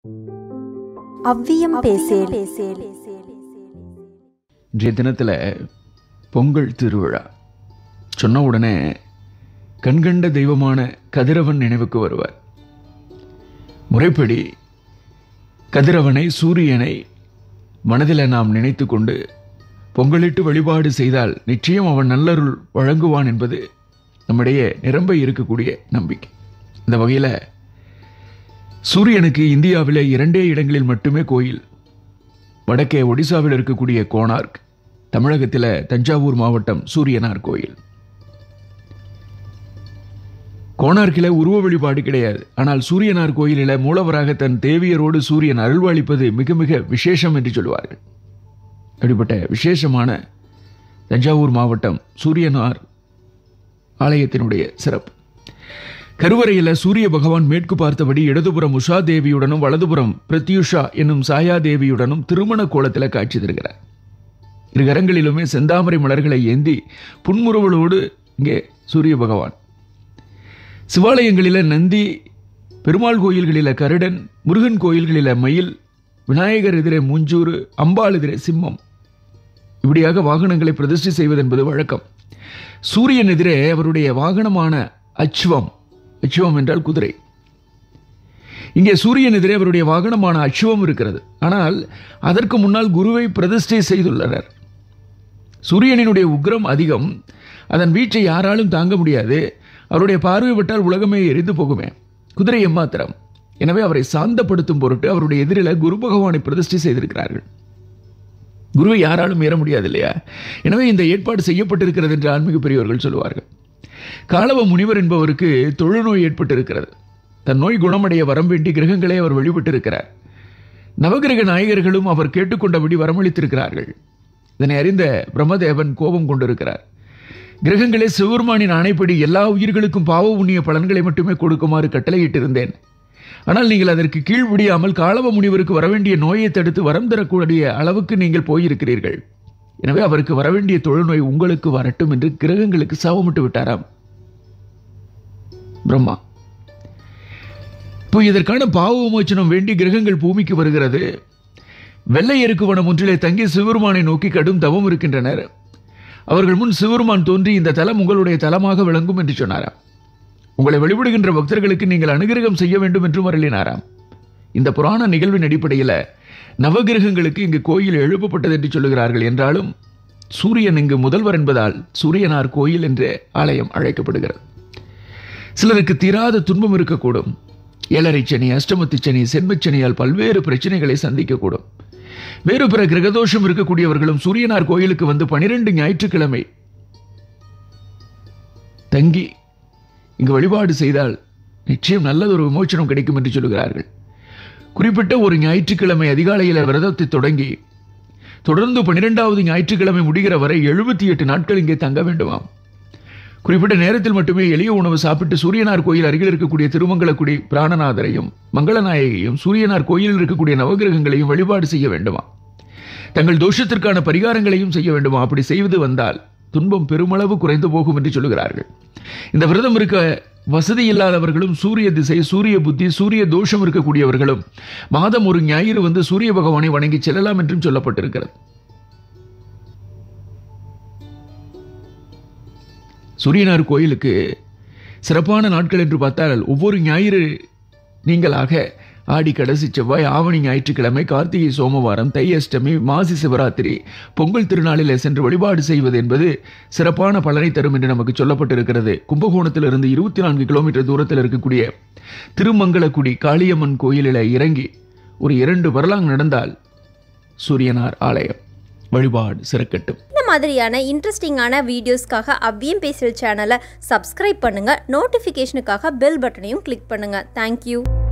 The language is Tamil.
அவ்வியம் பேசேல் இன்றைய தினத்தில் பொங்கல் திருவிழா சொன்ன உடனே கண்கண்ட தெய்வமான கதிரவன் நினைவுக்கு வருவார் முறைப்படி கதிரவனை சூரியனை மனதில் நாம் நினைத்து கொண்டு பொங்கலிட்டு வழிபாடு செய்தால் நிச்சயம் அவன் நல்லருள் வழங்குவான் என்பது நம்மிடையே நிரம்ப இருக்கக்கூடிய நம்பிக்கை இந்த வகையில் சூரியனுக்கு இந்தியாவில் இரண்டே இடங்களில் மட்டுமே கோயில் வடக்கே ஒடிசாவில் இருக்கக்கூடிய கோனார்க் தமிழகத்தில் தஞ்சாவூர் மாவட்டம் சூரியனார் கோயில் கோனார்க்கில் உருவ வழிபாடு கிடையாது ஆனால் சூரியனார் கோயிலில் மூலவராக தன் தேவியரோடு சூரியன் அருள்வாளிப்பது மிக மிக விசேஷம் என்று சொல்வார்கள் அப்படிப்பட்ட விசேஷமான தஞ்சாவூர் மாவட்டம் சூரியனார் ஆலயத்தினுடைய சிறப்பு கருவறையில் சூரிய பகவான் மேற்கு பார்த்தபடி இடதுபுறம் உஷா தேவியுடனும் வலதுபுறம் பிரத்யுஷா என்னும் சாயா தேவியுடனும் திருமண கோலத்தில் காட்சி தருகிறார் இரு கரங்களிலுமே செந்தாமரை மலர்களை ஏந்தி புன்முறுவலோடு இங்கே சூரிய பகவான் சிவாலயங்களில் நந்தி பெருமாள் கோயில்களில் கருடன் முருகன் கோயில்களில் மயில் விநாயகர் எதிரே மூஞ்சூறு அம்பாள் எதிரே சிம்மம் இப்படியாக வாகனங்களை பிரதிஷ்டை செய்வது என்பது வழக்கம் சூரியன் எதிரே அவருடைய வாகனமான அச்சுவம் அச்சுவம் என்றால் குதிரை இங்கே சூரியன் எதிரே அவருடைய வாகனமான அச்சுவம் இருக்கிறது ஆனால் அதற்கு முன்னால் குருவை பிரதிஷ்டை செய்துள்ளனர் சூரியனினுடைய உக்ரம் அதிகம் அதன் வீச்சை யாராலும் தாங்க முடியாது அவருடைய பார்வை விட்டால் உலகமே எரிந்து போகுமே குதிரை எம்மாத்திரம் எனவே அவரை சாந்தப்படுத்தும் பொருட்டு அவருடைய எதிரில் குரு பகவானை பிரதிஷ்டை செய்திருக்கிறார்கள் குருவை யாராலும் ஏற முடியாது இல்லையா எனவே இந்த ஏற்பாடு செய்யப்பட்டிருக்கிறது என்று ஆன்மீக பெரியவர்கள் சொல்லுவார்கள் காலவ முனிவர் என்பவருக்கு தொழுநோய் ஏற்பட்டிருக்கிறது தன் நோய் குணமடைய வரம் வேண்டி கிரகங்களை அவர் வழிபட்டிருக்கிறார் நவகிரக நாயகர்களும் அவர் கேட்டுக்கொண்டபடி வரமளித்திருக்கிறார்கள் இதனை அறிந்த பிரம்மதேவன் கோபம் கொண்டிருக்கிறார் கிரகங்களே சிவருமானின் ஆணைப்படி எல்லா உயிர்களுக்கும் பாவ புண்ணிய பலன்களை மட்டுமே கொடுக்குமாறு கட்டளையிட்டிருந்தேன் ஆனால் நீங்கள் அதற்கு கீழ்விடியாமல் காலவ முனிவருக்கு வரவேண்டிய நோயை தடுத்து வரம் தரக்கூடிய அளவுக்கு நீங்கள் போயிருக்கிறீர்கள் எனவே அவருக்கு வரவேண்டிய தொழுநோய் உங்களுக்கு வரட்டும் என்று கிரகங்களுக்கு சாபமிட்டு விட்டாராம் பிரம்மா இப்போ இதற்கான பாவ விமோச்சனம் வேண்டி கிரகங்கள் பூமிக்கு வருகிறது வெள்ளை எருக்கு வனம் ஒன்றிலே தங்கி சிவருமானை நோக்கி கடும் தவம் இருக்கின்றனர் அவர்கள் முன் சிவருமான் தோன்றி இந்த தலம் உங்களுடைய தலமாக விளங்கும் என்று சொன்னாராம் உங்களை வழிபடுகின்ற பக்தர்களுக்கு நீங்கள் அனுகிரகம் செய்ய வேண்டும் என்றும் அருளினாராம் இந்த புராண நிகழ்வின் அடிப்படையில் நவகிரகங்களுக்கு இங்கு கோயில் எழுப்பப்பட்டது என்று சொல்லுகிறார்கள் என்றாலும் சூரியன் இங்கு முதல்வர் என்பதால் சூரியனார் கோயில் என்று ஆலயம் அழைக்கப்படுகிறது சிலருக்கு தீராத துன்பம் இருக்கக்கூடும் ஏழரை சனி அஷ்டமத்து சனி சென்மச்சனியால் பல்வேறு பிரச்சனைகளை சந்திக்கக்கூடும் வேறு பிற கிரகதோஷம் இருக்கக்கூடியவர்களும் சூரியனார் கோயிலுக்கு வந்து பனிரெண்டு ஞாயிற்றுக்கிழமை தங்கி இங்கு வழிபாடு செய்தால் நிச்சயம் நல்லதொரு விமோச்சனம் கிடைக்கும் என்று சொல்லுகிறார்கள் குறிப்பிட்ட ஒரு ஞாயிற்றுக்கிழமை அதிகாலையில் விரதத்தை தொடங்கி தொடர்ந்து பன்னிரெண்டாவது ஞாயிற்றுக்கிழமை முடிகிற வரை எழுபத்தி எட்டு நாட்கள் இங்கே தங்க வேண்டுமாம் குறிப்பிட்ட நேரத்தில் மட்டுமே எளிய உணவு சாப்பிட்டு சூரியனார் கோயில் அருகில் இருக்கக்கூடிய திருமங்கலக்குடி பிராணநாதரையும் மங்களநாயகியும் சூரியனார் கோயிலில் இருக்கக்கூடிய நவகிரகங்களையும் வழிபாடு செய்ய வேண்டுமா தங்கள் தோஷத்திற்கான பரிகாரங்களையும் செய்ய வேண்டுமா அப்படி செய்வது வந்தால் துன்பம் பெருமளவு குறைந்து போகும் என்று சொல்லுகிறார்கள் இந்த விரதம் இருக்க வசதி இல்லாதவர்களும் சூரிய திசை சூரிய புத்தி சூரிய தோஷம் இருக்கக்கூடியவர்களும் மாதம் ஒரு ஞாயிறு வந்து சூரிய பகவானை வணங்கி செல்லலாம் என்றும் சொல்லப்பட்டிருக்கிறது சூரியனார் கோயிலுக்கு சிறப்பான நாட்கள் என்று பார்த்தால் ஒவ்வொரு ஞாயிறு நீங்களாக ஆடி கடைசி செவ்வாய் ஆவணி ஞாயிற்றுக்கிழமை கார்த்திகை சோமவாரம் தை அஷ்டமி மாசி சிவராத்திரி பொங்கல் திருநாளில் சென்று வழிபாடு செய்வது என்பது சிறப்பான பலனை தரும் என்று நமக்கு சொல்லப்பட்டிருக்கிறது கும்பகோணத்திலிருந்து இருபத்தி நான்கு கிலோமீட்டர் தூரத்தில் இருக்கக்கூடிய திருமங்கலக்குடி காளியம்மன் கோயிலில் இறங்கி ஒரு இரண்டு வரலாங் நடந்தால் சூரியனார் ஆலயம் வழிபாடு சிறக்கட்டும் இந்த மாதிரியான இன்ட்ரெஸ்டிங்கான வீடியோஸ்க்காக அவ்வியம் பேசுகிற சேனலை சப்ஸ்கிரைப் பண்ணுங்கள் நோட்டிஃபிகேஷனுக்காக பெல் பட்டனையும் கிளிக் பண்ணுங்கள் தேங்க்யூ